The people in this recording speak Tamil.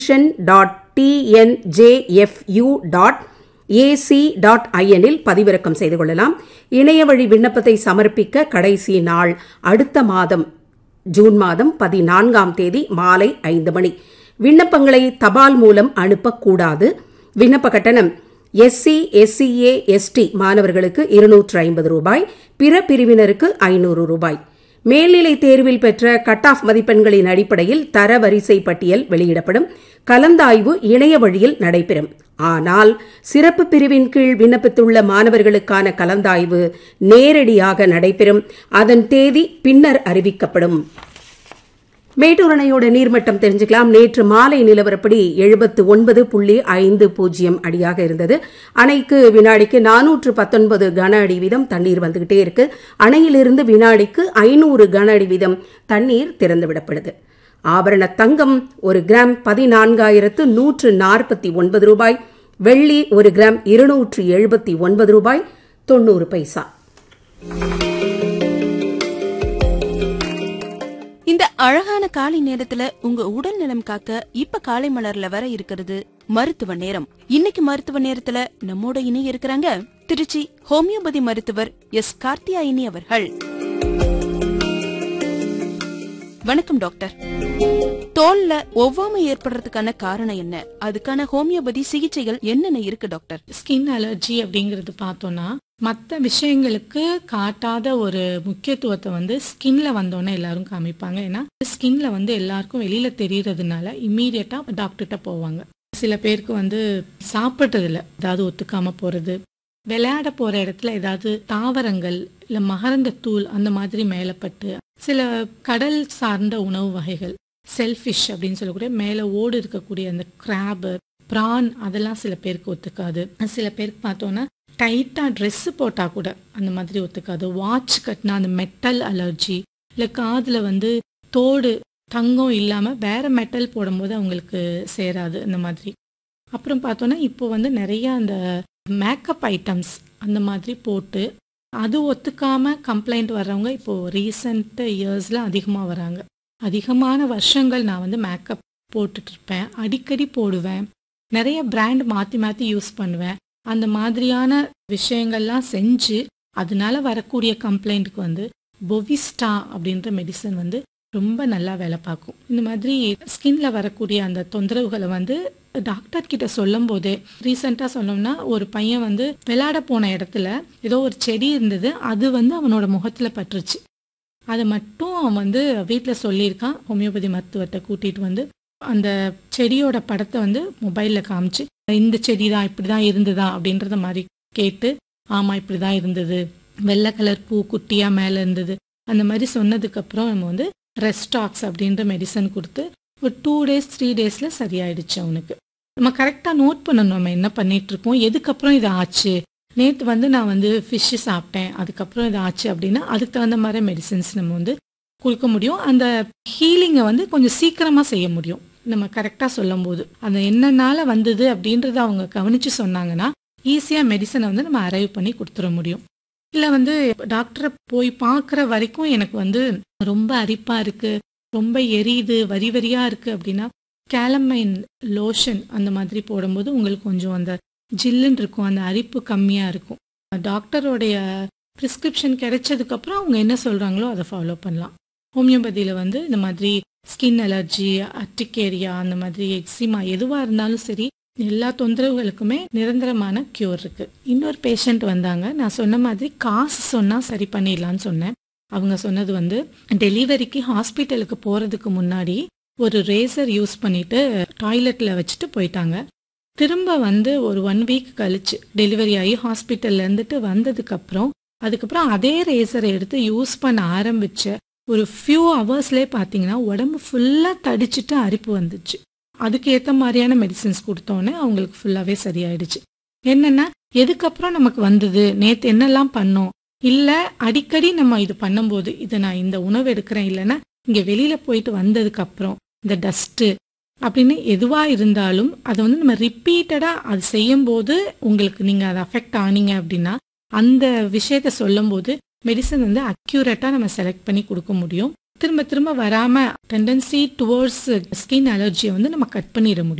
mission dot T N J F U dot A C dot ஐஎனில் பதிவிறக்கம் செய்து கொள்ளலாம் இணைய வழி விண்ணப்பத்தை சமர்ப்பிக்க கடைசி நாள் அடுத்த மாதம் ஜூன் மாதம் பதினான்காம் தேதி மாலை ஐந்து மணி விண்ணப்பங்களை தபால் மூலம் அனுப்பக்கூடாது விண்ணப்ப கட்டணம் எஸ்சி எஸ்சிஏ எஸ்டி மாணவர்களுக்கு இருநூற்று ஐம்பது ரூபாய் பிற பிரிவினருக்கு ஐநூறு ரூபாய் மேல்நிலை தேர்வில் பெற்ற கட் ஆஃப் மதிப்பெண்களின் அடிப்படையில் தரவரிசை பட்டியல் வெளியிடப்படும் கலந்தாய்வு இணைய வழியில் நடைபெறும் ஆனால் சிறப்பு பிரிவின் கீழ் விண்ணப்பித்துள்ள மாணவர்களுக்கான கலந்தாய்வு நேரடியாக நடைபெறும் அதன் தேதி பின்னர் அறிவிக்கப்படும் மேட்டூர் அணையோட நீர்மட்டம் தெரிஞ்சுக்கலாம் நேற்று மாலை நிலவரப்படி எழுபத்து ஒன்பது புள்ளி ஐந்து பூஜ்ஜியம் அடியாக இருந்தது அணைக்கு வினாடிக்கு நானூற்று பத்தொன்பது கன அடி வீதம் தண்ணீர் வந்துகிட்டே இருக்கு அணையிலிருந்து வினாடிக்கு ஐநூறு கன அடி வீதம் தண்ணீர் திறந்துவிடப்படுது ஆபரண தங்கம் ஒரு கிராம் பதினான்காயிரத்து நூற்று நாற்பத்தி ஒன்பது ரூபாய் வெள்ளி ஒரு கிராம் இருநூற்று எழுபத்தி ஒன்பது ரூபாய் தொண்ணூறு பைசா இந்த அழகான காலை நேரத்துல உங்க உடல் நலம் காக்க இப்ப காலை மலர்ல வர இருக்கிறது மருத்துவ நேரம் இன்னைக்கு மருத்துவ நேரத்துல நம்மோட இணைய இருக்கிறாங்க திருச்சி ஹோமியோபதி மருத்துவர் எஸ் கார்த்தியாயினி அவர்கள் வணக்கம் டாக்டர் தோல்ல ஒவ்வாமை ஏற்படுறதுக்கான காரணம் என்ன அதுக்கான ஹோமியோபதி சிகிச்சைகள் என்னென்ன இருக்கு டாக்டர் ஸ்கின் அலர்ஜி அப்படிங்கிறது பார்த்தோம்னா மற்ற விஷயங்களுக்கு காட்டாத ஒரு முக்கியத்துவத்தை வந்து ஸ்கின்ல வந்தோன்னே எல்லாரும் காமிப்பாங்க ஏன்னா ஸ்கின்ல வந்து எல்லாருக்கும் வெளியில தெரியறதுனால இம்மீடியட்டா டாக்டர்கிட்ட போவாங்க சில பேருக்கு வந்து சாப்பிட்றதுல ஏதாவது ஒத்துக்காம போறது விளையாட போற இடத்துல ஏதாவது தாவரங்கள் இல்ல மகரந்த தூள் அந்த மாதிரி மேலப்பட்டு சில கடல் சார்ந்த உணவு வகைகள் செல்ஃபிஷ் அப்படின்னு சொல்லக்கூடிய மேலே ஓடு இருக்கக்கூடிய அந்த கிராபு ப்ரான் அதெல்லாம் சில பேருக்கு ஒத்துக்காது சில பேருக்கு பார்த்தோன்னா டைட்டாக ட்ரெஸ்ஸு போட்டால் கூட அந்த மாதிரி ஒத்துக்காது வாட்ச் கட்டினா அந்த மெட்டல் அலர்ஜி இல்லை காதில் வந்து தோடு தங்கம் இல்லாமல் வேற மெட்டல் போடும்போது அவங்களுக்கு சேராது அந்த மாதிரி அப்புறம் பார்த்தோன்னா இப்போ வந்து நிறைய அந்த மேக்கப் ஐட்டம்ஸ் அந்த மாதிரி போட்டு அது ஒத்துக்காம கம்ப்ளைண்ட் வர்றவங்க இப்போ ரீசெண்ட் இயர்ஸ்ல அதிகமாக வராங்க அதிகமான வருஷங்கள் நான் வந்து மேக்கப் போட்டுட்டு இருப்பேன் அடிக்கடி போடுவேன் நிறைய பிராண்ட் மாற்றி மாற்றி யூஸ் பண்ணுவேன் அந்த மாதிரியான விஷயங்கள்லாம் செஞ்சு அதனால வரக்கூடிய கம்ப்ளைண்ட்டுக்கு வந்து பொவிஸ்டா அப்படின்ற மெடிசன் வந்து ரொம்ப நல்லா வேலை பார்க்கும் இந்த மாதிரி ஸ்கின்ல வரக்கூடிய அந்த தொந்தரவுகளை வந்து டாக்டர் கிட்ட சொல்லும் போதே ரீசெண்டாக சொன்னோம்னா ஒரு பையன் வந்து விளையாட போன இடத்துல ஏதோ ஒரு செடி இருந்தது அது வந்து அவனோட முகத்துல பட்டுருச்சு அதை மட்டும் அவன் வந்து வீட்டில் சொல்லியிருக்கான் ஹோமியோபதி மருத்துவத்தை கூட்டிட்டு வந்து அந்த செடியோட படத்தை வந்து மொபைலில் காமிச்சு இந்த செடி தான் இப்படி தான் இருந்ததா அப்படின்றத மாதிரி கேட்டு ஆமாம் இப்படி தான் இருந்தது வெள்ளை கலர் பூ குட்டியாக மேலே இருந்தது அந்த மாதிரி சொன்னதுக்கப்புறம் நம்ம வந்து ரெஸ்டாக்ஸ் அப்படின்ற மெடிசன் கொடுத்து ஒரு டூ டேஸ் த்ரீ டேஸில் சரியாயிடுச்சு அவனுக்கு நம்ம கரெக்டாக நோட் பண்ணணும் நம்ம என்ன பண்ணிட்டு இருக்கோம் எதுக்கப்புறம் இது ஆச்சு நேற்று வந்து நான் வந்து ஃபிஷ்ஷு சாப்பிட்டேன் அதுக்கப்புறம் இது ஆச்சு அப்படின்னா அதுக்கு தகுந்த மாதிரி மெடிசின்ஸ் நம்ம வந்து கொடுக்க முடியும் அந்த ஹீலிங்கை வந்து கொஞ்சம் சீக்கிரமாக செய்ய முடியும் நம்ம கரெக்டாக சொல்லும் போது அந்த என்னனால வந்தது அப்படின்றத அவங்க கவனித்து சொன்னாங்கன்னா ஈஸியாக மெடிசனை வந்து நம்ம அரைவ் பண்ணி கொடுத்துட முடியும் இல்லை வந்து டாக்டரை போய் பார்க்குற வரைக்கும் எனக்கு வந்து ரொம்ப அரிப்பாக இருக்குது ரொம்ப எரியுது வரி வரியாக இருக்குது அப்படின்னா கேலமைன் லோஷன் அந்த மாதிரி போடும்போது உங்களுக்கு கொஞ்சம் அந்த ஜில்லுன்னு இருக்கும் அந்த அரிப்பு கம்மியாக இருக்கும் டாக்டரோடைய ப்ரிஸ்கிரிப்ஷன் கிடைச்சதுக்கப்புறம் அவங்க என்ன சொல்கிறாங்களோ அதை ஃபாலோ பண்ணலாம் ஹோமியோபதியில் வந்து இந்த மாதிரி ஸ்கின் அலர்ஜி அட்டிகேரியா அந்த மாதிரி எக்ஸிமா எதுவாக இருந்தாலும் சரி எல்லா தொந்தரவுகளுக்குமே நிரந்தரமான க்யூர் இருக்கு இன்னொரு பேஷண்ட் வந்தாங்க நான் சொன்ன மாதிரி காசு சொன்னால் சரி பண்ணிடலான்னு சொன்னேன் அவங்க சொன்னது வந்து டெலிவரிக்கு ஹாஸ்பிட்டலுக்கு போகிறதுக்கு முன்னாடி ஒரு ரேசர் யூஸ் பண்ணிட்டு டாய்லெட்டில் வச்சுட்டு போயிட்டாங்க திரும்ப வந்து ஒரு ஒன் வீக் கழிச்சு டெலிவரி ஆகி ஹாஸ்பிட்டல்ல இருந்துட்டு வந்ததுக்கப்புறம் அதுக்கப்புறம் அதே ரேசரை எடுத்து யூஸ் பண்ண ஆரம்பிச்ச ஒரு ஃபியூ ஹவர்ஸ்லேயே பார்த்தீங்கன்னா உடம்பு ஃபுல்லாக தடிச்சிட்டு அரிப்பு வந்துச்சு அதுக்கு ஏற்ற மாதிரியான மெடிசின்ஸ் கொடுத்தோன்னே அவங்களுக்கு ஃபுல்லாகவே சரியாயிடுச்சு என்னென்னா எதுக்கப்புறம் நமக்கு வந்தது நேற்று என்னெல்லாம் பண்ணோம் இல்லை அடிக்கடி நம்ம இது பண்ணும்போது இதை நான் இந்த உணவு எடுக்கிறேன் இல்லைன்னா இங்கே வெளியில் போயிட்டு வந்ததுக்கப்புறம் இந்த டஸ்ட்டு அப்படின்னு எதுவாக இருந்தாலும் அதை வந்து நம்ம ரிப்பீட்டடாக அது செய்யும்போது உங்களுக்கு நீங்கள் அதை அஃபெக்ட் ஆனீங்க அப்படின்னா அந்த விஷயத்த சொல்லும்போது மெடிசன் வந்து அக்யூரேட்டாக நம்ம செலக்ட் பண்ணி கொடுக்க முடியும் திரும்ப திரும்ப வராம டெண்டன்சி டுவர்ட்ஸ் ஸ்கின் அலர்ஜியை வந்து நம்ம கட் பண்ணிட முடியும்